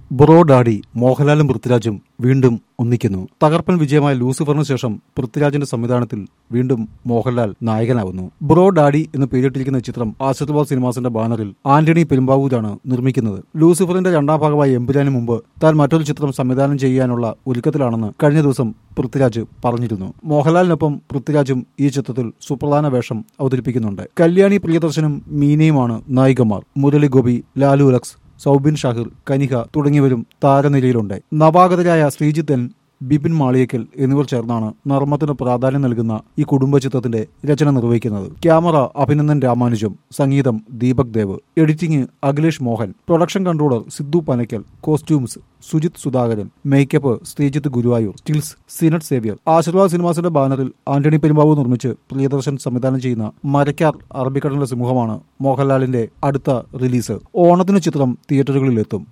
bro daddy മോഹൻലാലും പൃഥ്വിരാജും വീണ്ടും ഒന്നിക്കുന്നു തകർപ്പൻ വിജയമായ ലൂസിഫറിന് ശേഷം പൃഥ്വിരാജിന്റെ സംവിധാനത്തിൽ വീണ്ടും മോഹൻലാൽ നായകനാവുന്നു ബ്രോ ഡാഡി എന്ന് പേരിട്ടിരിക്കുന്ന ചിത്രം ആശീർവാദ് സിനിമാസിന്റെ ബാനറിൽ ആന്റണി പെരുമ്പാവൂരാണ് നിർമ്മിക്കുന്നത് ലൂസിഫറിന്റെ രണ്ടാം ഭാഗമായ എമ്പുരാന് മുമ്പ് താൻ മറ്റൊരു ചിത്രം സംവിധാനം ചെയ്യാനുള്ള ഒരുക്കത്തിലാണെന്ന് കഴിഞ്ഞ ദിവസം പൃഥ്വിരാജ് പറഞ്ഞിരുന്നു മോഹൻലാലിനൊപ്പം പൃഥ്വിരാജും ഈ ചിത്രത്തിൽ സുപ്രധാന വേഷം അവതരിപ്പിക്കുന്നുണ്ട് കല്യാണി പ്രിയദർശനും മീനയുമാണ് നായികമാർ മുരളി ഗോപി ലാലു ലക്സ് സൗബിൻ ഷാഹിർ കനിക തുടങ്ങിയവരും താരനിരയിലുണ്ട് നവാഗതരായ ശ്രീജിത്തൻ ബിപിൻ മാളിയക്കൽ എന്നിവർ ചേർന്നാണ് നർമ്മത്തിന് പ്രാധാന്യം നൽകുന്ന ഈ കുടുംബ ചിത്രത്തിന്റെ രചന നിർവഹിക്കുന്നത് ക്യാമറ അഭിനന്ദൻ രാമാനുജം സംഗീതം Deepak Dev editing Akhilesh Mohan production controller Siddhu Panakkal costumes Sujith Sudhakaran makeup Sreejith Guruvayur stills Sinat Xavier Aashirvad സിനിമാസിന്റെ ബാനറിൽ ആന്റണി പെരുമ്പാവു നിർമ്മിച്ച് പ്രിയദർശൻ സംവിധാനം ചെയ്യുന്ന മരക്കാർ അറബിക്കടലിന്റെ സിംഹമാണ് മോഹൻലാലിന്റെ അടുത്ത റിലീസ് ഓണത്തിന് ചിത്രം തിയേറ്ററുകളിലെത്തും